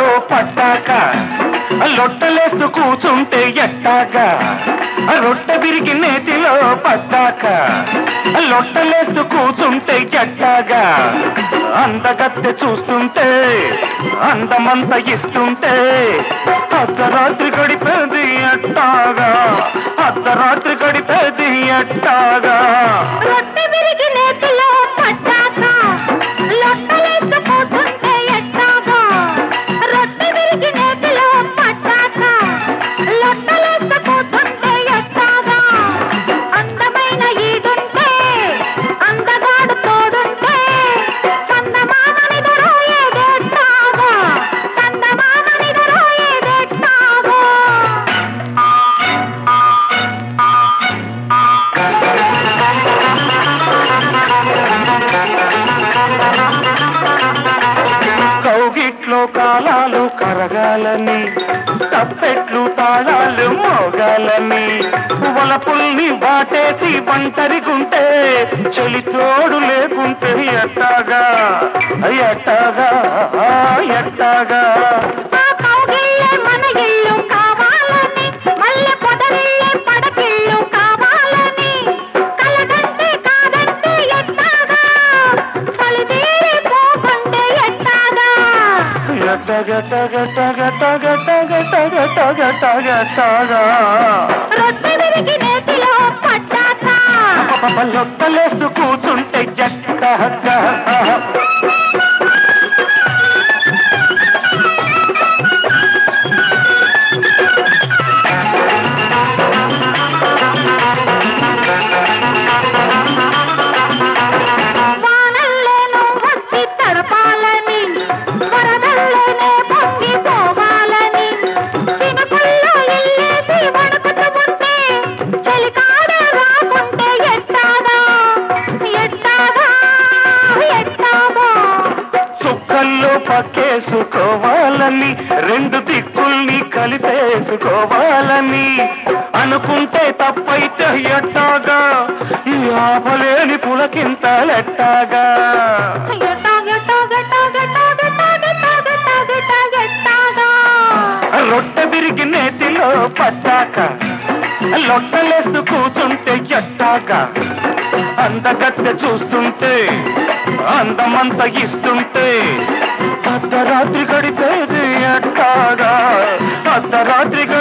పట్టాక లొట్టలేస్తూ కూచుంటే ఎట్టాగా రొట్టె విరిగి నేతిలో పట్టాక లొట్టలేస్తూ కూచుంటే ఎట్టాగా అందగత్తె చూస్తుంటే అందమంత ఇస్తుంటే అర్ధరాత్రి గడిపేది ఎట్టాగా అర్ధరాత్రి గడిపేది ఎట్టాగా రొట్టె విరిగి నేతిలో పట్టాక లొట్టలేస్తూ కూర్చుంటే ఎట్టాగా రొట్టె విరిగి నేతిలో పట్టాక లొట్టలేస్తూ కూర్చుంటే ఎట్టాగా అందమైన ఈదుంటే అందగాడు తోడుంటే చందమామనిదరో ఏదెట్టాగా చందమామనిదరో ఏదెట్టాగా కౌగిట్లో కాలాలు కరగాలని తప్పెట్లు తాళాలు మోగాలని వలపుల్ని వాటేసి ఒంటరిగుంటే చెలి తోడు లేకుంటే ఎట్టాగా ఎట్టాగా ఎట్టాగా ఆ కౌగిళ్ళే మన ఇల్లు కావాలని మల్లె పొదరిల్లే పడకిల్లు కావాలని కలదంటే కాదంటే ఎట్టాగా చలిదేరి పోకుంటే ఎట్టాగా ఎట్టగట్టగట్టగట్టగట్టగట్టగట్టగట్టగా రొట్టె విరిగి నేతిలో పట్టాక లొట్టలేస్తూ కూర్చుంటే ఎట్టగా వానల్లోనూ వచ్చి తడపాలని వరదల్లోనే పొంగి పోవాలని చినుకుల్లో ఇల్లేసి వణుకుతూ ఉంటే చలికాడ రాకుంటే ఎట్టాగా ఎట్టాగా ఎట్టాగా చుక్కల్లో పక్కేసుకోవాలని రెండు దిక్కుల్ని కలిపేసుకోవాలని అనుకుంటే తప్పైతే ఎట్టాగా ఈ ఆపలేని పులకింతలెట్టాగా ఎట్టాగా ఎట్టాగా ఎట్టాగా ఎట్టాగా ఎట్టాగా ఎట్టాగా ఎట్టాగా రొట్టె విరిగి నేతిలో పట్టాక లొట్టలేస్తూ కూచుంటే ఎట్టాగా అందగత్తె చూస్తుంటే అందమంత ఇస్తుంటే అర్ధరాత్రి గడిపేది ఎట్టాగా అర్ధరాత్రి